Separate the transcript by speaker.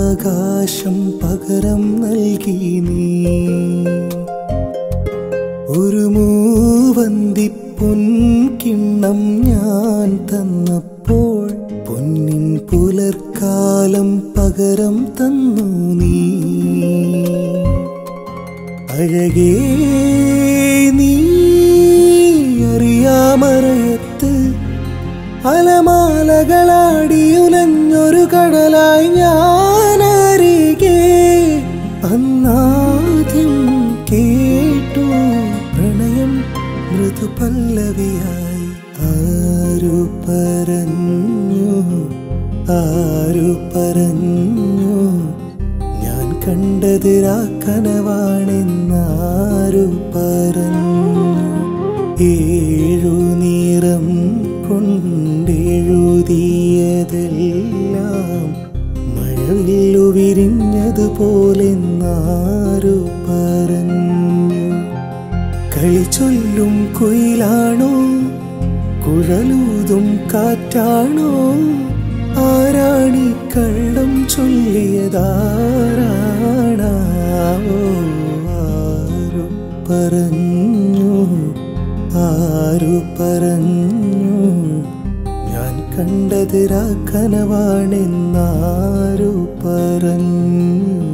Speaker 1: ആകാശം പകരം നൽകി നീ ഒരു മൂവന്തി പൊൻകിണ്ണം ഞാൻ തന്നപ്പോൾ പൊന്നിൻ പുലർക്കാലം പകരം തന്നു നീ അഴകേ നീ അറിയാമറയത്ത് അലമാലകളാടിയുലഞ്ഞൊരു കടലായി ഞാൻ അരികെ അന്നാദ്യം കേട്ടു പ്രണയം മൃദുപല്ലവിയായി ആരു പറഞ്ഞു ആരു പറഞ്ഞു ഞാൻ കണ്ടതിരാ കനവാണെന്നാരു പറഞ്ഞു ഏഴു നിറം കൊണ്ടെഴുതിയതെല്ലാം മഴവില്ലു വിരിഞ്ഞതുപോലെ നാരു പറഞ്ഞു കളി ചൊല്ലും കുയിലാണോ കുഴലൂതും കാറ്റാണോ ആരാണി കള്ളം ചൊല്ലിയതാരാണാവോ ആരു പറഞ്ഞു ആരു പറഞ്ഞു ഞാൻ കണ്ടതിരാ കനവാണെന്നാരു പറഞ്ഞു